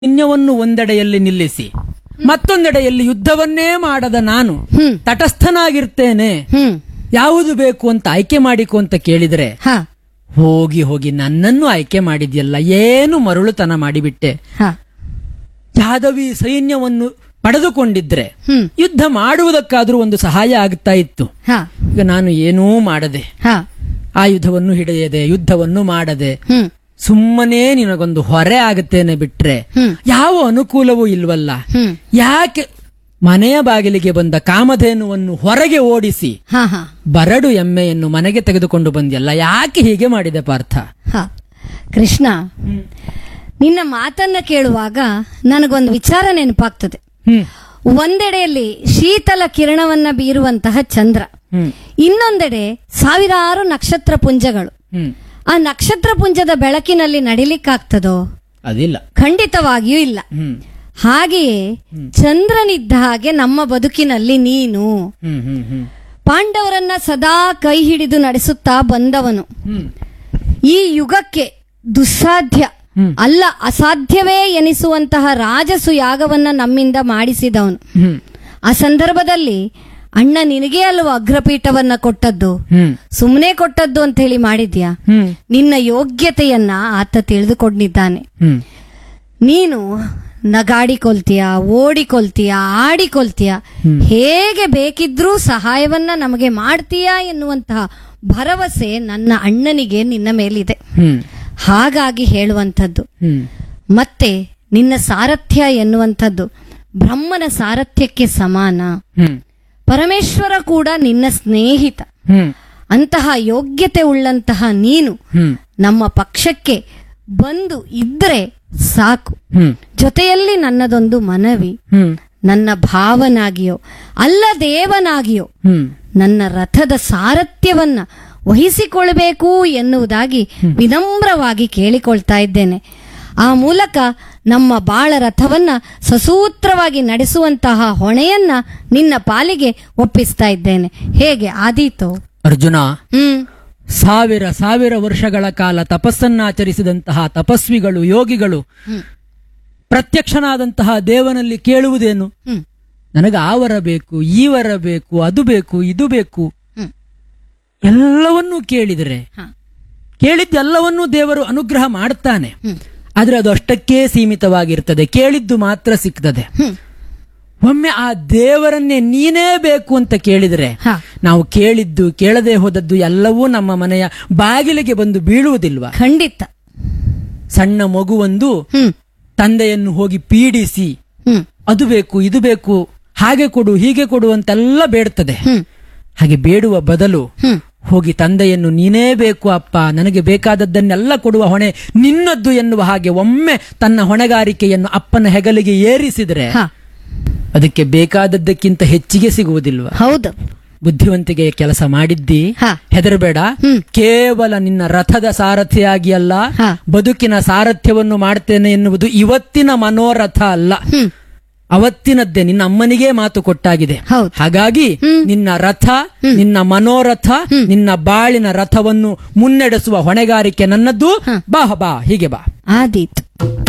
ಸೈನ್ಯವನ್ನು ಒಂದೆಡೆಯಲ್ಲಿ ನಿಲ್ಲಿಸಿ ಮತ್ತೊಂದೆಡೆಯಲ್ಲಿ ಯುದ್ಧವನ್ನೇ ಮಾಡದ ನಾನು ಹ್ಮ್. ತಟಸ್ಥನಾಗಿರ್ತೇನೆ ಹ್ಮ್ ಯಾವುದು ಬೇಕು ಅಂತ ಆಯ್ಕೆ ಮಾಡಿಕೊ ಅಂತ ಕೇಳಿದ್ರೆ ಹ ಹೋಗಿ ಹೋಗಿ ನನ್ನನ್ನು ಆಯ್ಕೆ ಮಾಡಿದ್ಯಲ್ಲ ಏನು ಮರುಳುತನ ಮಾಡಿಬಿಟ್ಟೆ ಹ ಯಾದವಿ ಸೈನ್ಯವನ್ನು ಪಡೆದುಕೊಂಡಿದ್ರೆ ಹ್ಮ್ ಯುದ್ಧ ಮಾಡುವುದಕ್ಕಾದ್ರೂ ಒಂದು ಸಹಾಯ ಆಗ್ತಾ ಇತ್ತು ಹ ಈಗ ನಾನು ಏನೂ ಮಾಡದೆ ಹ ಆಯುಧವನ್ನು ಹಿಡಿಯದೆ ಯುದ್ಧವನ್ನು ಮಾಡದೆ ಹ್ಮ್ ಸುಮ್ಮನೆ ನಿನಗೊಂದು ಹೊರೆ ಆಗುತ್ತೇನೆ ಬಿಟ್ರೆ ಹ್ಮ್. ಯಾವ ಅನುಕೂಲವೂ ಇಲ್ವಲ್ಲ ಹ್ಮ್ ಯಾಕೆ ಮನೆಯ ಬಾಗಿಲಿಗೆ ಬಂದ ಕಾಮಧೇನುವನ್ನು ಹೊರಗೆ ಓಡಿಸಿ ಹ ಹ ಬರಡು ಎಮ್ಮೆಯನ್ನು ಮನೆಗೆ ತೆಗೆದುಕೊಂಡು ಬಂದ್ಯಲ್ಲ ಯಾಕೆ ಹೀಗೆ ಮಾಡಿದೆ ಪಾರ್ಥ ಹ ಕೃಷ್ಣ ನಿನ್ನ ಮಾತನ್ನ ಕೇಳುವಾಗ ನನಗೊಂದು ವಿಚಾರ ನೆನಪಾಗ್ತದೆ ಹ್ಮ್ ಒಂದೆಡೆಯಲ್ಲಿ ಶೀತಲ ಕಿರಣವನ್ನ ಬೀರುವಂತಹ ಚಂದ್ರ ಹ್ಮ್ ಇನ್ನೊಂದೆಡೆ ಸಾವಿರಾರು ನಕ್ಷತ್ರ ಪುಂಜಗಳು ಹ್ಮ್ ಆ ನಕ್ಷತ್ರ ಪುಂಜದ ಬೆಳಕಿನಲ್ಲಿ ನಡಿಲಿಕ್ಕಾಗ್ತದೋ ಅದಿಲ್ಲ ಖಂಡಿತವಾಗಿಯೂ ಇಲ್ಲ ಹ್ಮ್ ಹಾಗೆಯೇ ಚಂದ್ರನಿದ್ದ ಹಾಗೆ ನಮ್ಮ ಬದುಕಿನಲ್ಲಿ ನೀನು ಹ್ಮ್ ಹ್ಮ್ ಹ್ಮ್ ಪಾಂಡವರನ್ನ ಸದಾ ಕೈ ಹಿಡಿದು ನಡೆಸುತ್ತಾ ಬಂದವನು ಹ್ಮ್ ಈ ಯುಗಕ್ಕೆ ದುಸ್ಸಾಧ್ಯ ಹ್ಮ್. ಅಲ್ಲ ಅಸಾಧ್ಯವೇ ಎನಿಸುವಂತಹ ರಾಜಸು ಯಾಗವನ್ನ ನಮ್ಮಿಂದ ಮಾಡಿಸಿದವನು ಹ್ಮ್ ಆ ಸಂದರ್ಭದಲ್ಲಿ ಅಣ್ಣ ನಿನಗೇ ಅಲ್ವಾ ಅಗ್ರಪೀಠವನ್ನ ಕೊಟ್ಟದ್ದು ಹ್ಮ್ ಸುಮ್ಮನೆ ಕೊಟ್ಟದ್ದು ಅಂತ ಹೇಳಿ ಮಾಡಿದ್ಯಾ ಹ್ಮ್ ನಿನ್ನ ಯೋಗ್ಯತೆಯನ್ನ ಆತ ತಿಳಿದುಕೊಂಡಿದ್ದಾನೆ ಹ್ಮ್ ನೀನು ನಗಾಡಿಕೊಳ್ತೀಯ ಓಡಿಕೊಳ್ತೀಯ ಆಡಿಕೊಳ್ತೀಯ ಹೇಗೆ ಬೇಕಿದ್ರೂ ಸಹಾಯವನ್ನ ನಮಗೆ ಮಾಡ್ತೀಯಾ ಎನ್ನುವಂತಹ ಭರವಸೆ ನನ್ನ ಅಣ್ಣನಿಗೆ ನಿನ್ನ ಮೇಲಿದೆ ಹ್ಮ್ ಹಾಗಾಗಿ ಹೇಳುವಂಥದ್ದು ಹ್ಮ್ ಮತ್ತೆ ನಿನ್ನ ಸಾರಥ್ಯ ಎನ್ನುವಂಥದ್ದು ಬ್ರಹ್ಮನ ಸಾರಥ್ಯಕ್ಕೆ ಸಮಾನ ಹ್ಮ್ ಪರಮೇಶ್ವರ ಕೂಡ ನಿನ್ನ ಸ್ನೇಹಿತ ಹ್ಮ್ ಅಂತಹ ಯೋಗ್ಯತೆ ಉಳ್ಳಂತಹ ನೀನು ಹ್ಮ್ ನಮ್ಮ ಪಕ್ಷಕ್ಕೆ ಬಂದು ಇದ್ರೆ ಸಾಕು ಹ್ಮ್ ಜೊತೆಯಲ್ಲಿ ನನ್ನದೊಂದು ಮನವಿ ಹ್ಮ್ ನನ್ನ ಭಾವನಾಗಿಯೋ ಅಲ್ಲ ದೇವನಾಗಿಯೋ ಹ್ಮ್ ನನ್ನ ರಥದ ಸಾರಥ್ಯವನ್ನ ವಹಿಸಿಕೊಳ್ಬೇಕು ಎನ್ನುವುದಾಗಿ ವಿನಮ್ರವಾಗಿ ಕೇಳಿಕೊಳ್ತಾ ಇದ್ದೇನೆ ಆ ಮೂಲಕ ನಮ್ಮ ಬಾಳ ರಥವನ್ನ ಸಸೂತ್ರವಾಗಿ ನಡೆಸುವಂತಹ ಹೊಣೆಯನ್ನ ನಿನ್ನ ಪಾಲಿಗೆ ಒಪ್ಪಿಸ್ತಾ ಇದ್ದೇನೆ ಹೇಗೆ ಆದೀತು ಅರ್ಜುನ ಹ್ಮ್ ಸಾವಿರ ಸಾವಿರ ವರ್ಷಗಳ ಕಾಲ ತಪಸ್ಸನ್ನಾಚರಿಸಿದಂತಹ ತಪಸ್ವಿಗಳು ಯೋಗಿಗಳು ಹ್ಮ್. ಪ್ರತ್ಯಕ್ಷನಾದಂತಹ ದೇವನಲ್ಲಿ ಕೇಳುವುದೇನು ಹ್ಮ್ ನನಗೆ ಆ ವರ ಬೇಕು ಈ ವರ ಬೇಕು ಅದು ಬೇಕು ಇದು ಬೇಕು ಹ್ಮ್ ಎಲ್ಲವನ್ನೂ ಕೇಳಿದರೆ ಹ. ಕೇಳಿದ್ದೆಲ್ಲವನ್ನೂ ದೇವರು ಅನುಗ್ರಹ ಮಾಡ್ತಾನೆ ಹ್ಮ್ ಆದ್ರೆ ಅದು ಅಷ್ಟಕ್ಕೇ ಸೀಮಿತವಾಗಿರ್ತದೆ ಕೇಳಿದ್ದು ಮಾತ್ರ ಸಿಗ್ತದೆ ಹ್ಮ್ ಒಮ್ಮೆ ಆ ದೇವರನ್ನೇ ನೀನೇ ಬೇಕು ಅಂತ ಕೇಳಿದರೆ ಹ. ನಾವು ಕೇಳಿದ್ದು ಕೇಳದೆ ಹೋದದ್ದು ಎಲ್ಲವೂ ನಮ್ಮ ಮನೆಯ ಬಾಗಿಲಿಗೆ ಬಂದು ಬೀಳುವುದಿಲ್ವಾ ಖಂಡಿತ ಸಣ್ಣ ಮಗುವೊಂದು ಹ್ಮ್ ತಂದೆಯನ್ನು ಹೋಗಿ ಪೀಡಿಸಿ ಹ್ಮ್ ಅದು ಬೇಕು ಇದು ಬೇಕು ಹಾಗೆ ಕೊಡು ಹೀಗೆ ಕೊಡು ಅಂತೆಲ್ಲ ಬೇಡ್ತದೆ ಹ್ಮ್ ಹಾಗೆ ಬೇಡುವ ಬದಲು ಹ್ಮ್ ಹೋಗಿ ತಂದೆಯನ್ನು ನೀನೇ ಬೇಕು ಅಪ್ಪ ನನಗೆ ಬೇಕಾದದ್ದನ್ನೆಲ್ಲ ಕೊಡುವ ಹೊಣೆ ನಿನ್ನದ್ದು ಎನ್ನುವ ಹಾಗೆ ಒಮ್ಮೆ ತನ್ನ ಹೊಣೆಗಾರಿಕೆಯನ್ನು ಅಪ್ಪನ ಹೆಗಲಿಗೆ ಏರಿಸಿದರೆ ಹ ಅದಕ್ಕೆ ಬೇಕಾದದ್ದಕ್ಕಿಂತ ಹೆಚ್ಚಿಗೆ ಸಿಗುವುದಿಲ್ವಾ ಹೌದು ಬುದ್ಧಿವಂತಿಗೆ ಕೆಲಸ ಮಾಡಿದ್ದಿ ಹ. ಹೆದರಬೇಡ ಹ್ಮ್. ಕೇವಲ ನಿನ್ನ ರಥದ ಸಾರಥಿಯಾಗಿ ಅಲ್ಲ ಹ. ಬದುಕಿನ ಸಾರಥ್ಯವನ್ನು ಮಾಡ್ತೇನೆ ಎನ್ನುವುದು ಇವತ್ತಿನ ಮನೋರಥ ಅಲ್ಲ ಹ್ಮ್ ಅವತ್ತಿನದ್ದೇ ನಿನ್ನ ಅಮ್ಮನಿಗೆ ಮಾತು ಕೊಟ್ಟಾಗಿದೆ ಹೌದು. ಹಾಗಾಗಿ ನಿನ್ನ ರಥ ನಿನ್ನ ಮನೋರಥ ನಿನ್ನ ಬಾಳಿನ ರಥವನ್ನು ಮುನ್ನಡೆಸುವ ಹೊಣೆಗಾರಿಕೆ ನನ್ನದ್ದು ಬಾ ಬಾ ಹೀಗೆ ಬಾ ಆದೀತು